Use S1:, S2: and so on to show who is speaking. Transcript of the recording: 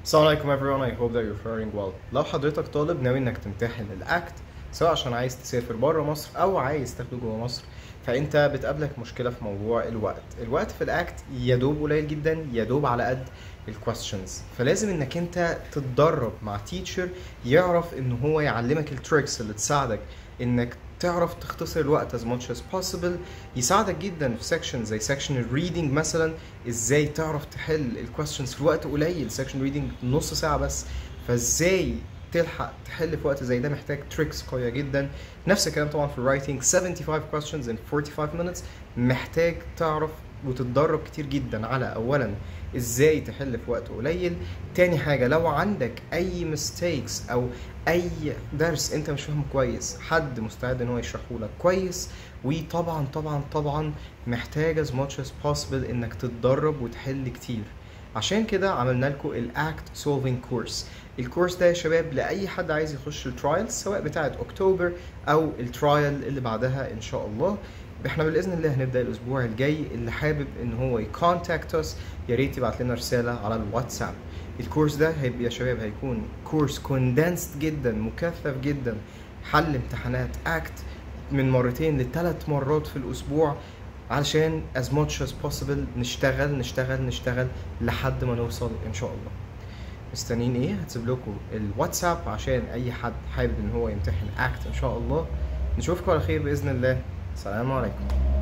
S1: السلام عليكم everyone I hope that you're faring well لو حضرتك طالب ناوي انك تمتحن الاكت سواء عشان عايز تسافر بره مصر او عايز تاخده جوه مصر فانت بتقابلك مشكله في موضوع الوقت الوقت في الاكت يا دوب قليل جدا يا دوب على قد الكويستشنز فلازم انك انت تتدرب مع تيتشر يعرف ان هو يعلمك التريكس اللي تساعدك انك تعرف تختصر الوقت as much as possible يساعدك جدا في سيكشن زي سيكشن الريدنج مثلا ازاي تعرف تحل الكويستشنز في وقت قليل سيكشن ريدنج نص ساعه بس فازاي تلحق تحل في وقت زي ده محتاج تريكس قويه جدا نفس الكلام طبعا في الرايتنج 75 questions in 45 minutes محتاج تعرف وتتدرب كتير جدا على اولا ازاي تحل في وقت قليل تاني حاجة لو عندك اي mistakes او اي درس انت مش فاهمه كويس حد مستعد ان هو يشرحه لك كويس وطبعا طبعا طبعا محتاج as much as possible انك تتدرب وتحل كتير عشان كده عملنا لكم الاكت سولفينج كورس الكورس ده يا شباب لاي حد عايز يخش الترايل سواء بتاعه اكتوبر او الترايل اللي بعدها ان شاء الله احنا باذن الله هنبدا الاسبوع الجاي اللي حابب ان هو يكونتاكت اس يا ريت يبعت لنا رساله على الواتساب الكورس ده هيبقى يا شباب هيكون كورس كوندنسد جدا مكثف جدا حل امتحانات اكت من مرتين لثلاث مرات في الاسبوع علشان as much as possible نشتغل نشتغل نشتغل لحد ما نوصل ان شاء الله مستنيين ايه هتسيب لكم الواتساب عشان اي حد حابب ان هو يمتحن اكت ان شاء الله نشوفكم على خير باذن الله السلام عليكم